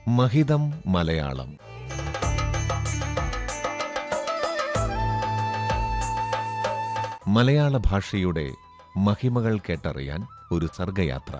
മഹിതം മലയാളം മലയാള ഭാഷയുടെ മഹിമകൾ കേട്ടറിയാൻ ഒരു സർഗയാത്ര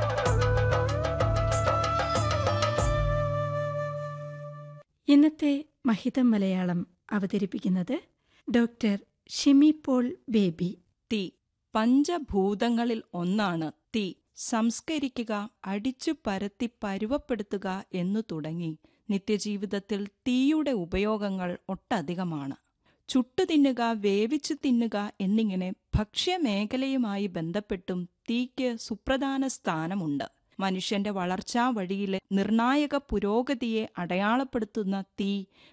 ഇന്നത്തെ മഹിതം മലയാളം അവതരിപ്പിക്കുന്നത് ഡോക്ടർ ഷിമി പോൾ ബേബി തീ പഞ്ചഭൂതങ്ങളിൽ ഒന്നാണ് തീ സംസ്കരിക്കുക അടിച്ചു പരത്തി പരുവപ്പെടുത്തുക എന്നു തുടങ്ങി നിത്യജീവിതത്തിൽ തീയുടെ ഉപയോഗങ്ങൾ ഒട്ടധികമാണ് ചുട്ടു തിന്നുക വേവിച്ചു തിന്നുക എന്നിങ്ങനെ ഭക്ഷ്യമേഖലയുമായി ബന്ധപ്പെട്ടും തീക്ക് സുപ്രധാന സ്ഥാനമുണ്ട് മനുഷ്യന്റെ വളർച്ചാ വഴിയിലെ നിർണായക പുരോഗതിയെ അടയാളപ്പെടുത്തുന്ന തീ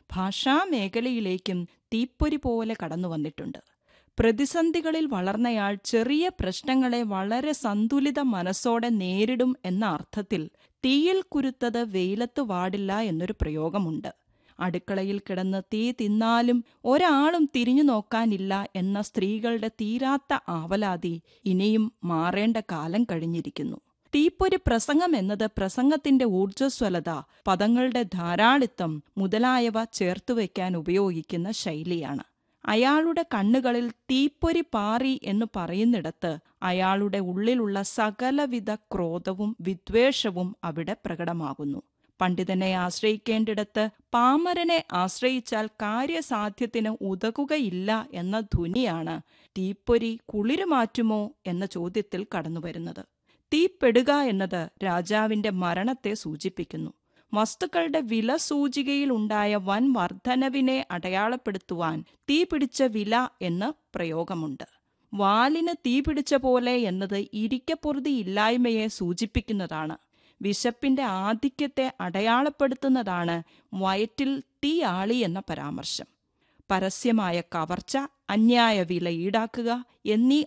ഭാഷാമേഖലയിലേക്കും തീപ്പൊരി പോലെ കടന്നു വന്നിട്ടുണ്ട് പ്രതിസന്ധികളിൽ വളർന്നയാൾ ചെറിയ പ്രശ്നങ്ങളെ വളരെ സന്തുലിത മനസ്സോടെ നേരിടും എന്ന അർത്ഥത്തിൽ തീയിൽ കുരുത്തത് വെയിലത്ത് വാടില്ല എന്നൊരു പ്രയോഗമുണ്ട് അടുക്കളയിൽ കിടന്ന് തീ തിന്നാലും ഒരാളും തിരിഞ്ഞു നോക്കാനില്ല എന്ന സ്ത്രീകളുടെ തീരാത്ത ആവലാതി ഇനിയും മാറേണ്ട കാലം കഴിഞ്ഞിരിക്കുന്നു തീപ്പൊരി പ്രസംഗം എന്നത് പ്രസംഗത്തിന്റെ ഊർജ്ജസ്വലത പദങ്ങളുടെ ധാരാളിത്തം മുതലായവ ചേർത്തുവെക്കാൻ ഉപയോഗിക്കുന്ന ശൈലിയാണ് അയാളുടെ കണ്ണുകളിൽ തീപ്പൊരി പാറി എന്ന് പറയുന്നിടത്ത് അയാളുടെ ഉള്ളിലുള്ള സകലവിധ ക്രോധവും വിദ്വേഷവും അവിടെ പ്രകടമാകുന്നു പണ്ഡിതനെ ആശ്രയിക്കേണ്ടിടത്ത് പാമരനെ ആശ്രയിച്ചാൽ കാര്യസാധ്യത്തിന് ഉതകുകയില്ല എന്ന ധ്വനിയാണ് തീപ്പൊരി കുളിരുമാറ്റുമോ എന്ന ചോദ്യത്തിൽ കടന്നുവരുന്നത് തീപ്പെടുക എന്നത് രാജാവിന്റെ മരണത്തെ സൂചിപ്പിക്കുന്നു വസ്തുക്കളുടെ വില സൂചികയിൽ ഉണ്ടായ വൻ വർധനവിനെ അടയാളപ്പെടുത്തുവാൻ തീപിടിച്ച വില എന്ന പ്രയോഗമുണ്ട് വാലിന് തീപിടിച്ച പോലെ എന്നത് ഇരിക്കപ്പൊറുതി ഇല്ലായ്മയെ സൂചിപ്പിക്കുന്നതാണ് വിശപ്പിന്റെ ആധിക്യത്തെ അടയാളപ്പെടുത്തുന്നതാണ് വയറ്റിൽ തീ ആളി എന്ന പരാമർശം പരസ്യമായ കവർച്ച അന്യായ വില ഈടാക്കുക എന്നീ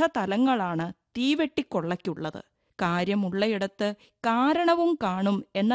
അർത്ഥതലങ്ങളാണ് തീവെട്ടിക്കൊള്ളയ്ക്കുള്ളത് കാര്യമുള്ളയിടത്ത് കാരണവും കാണും എന്ന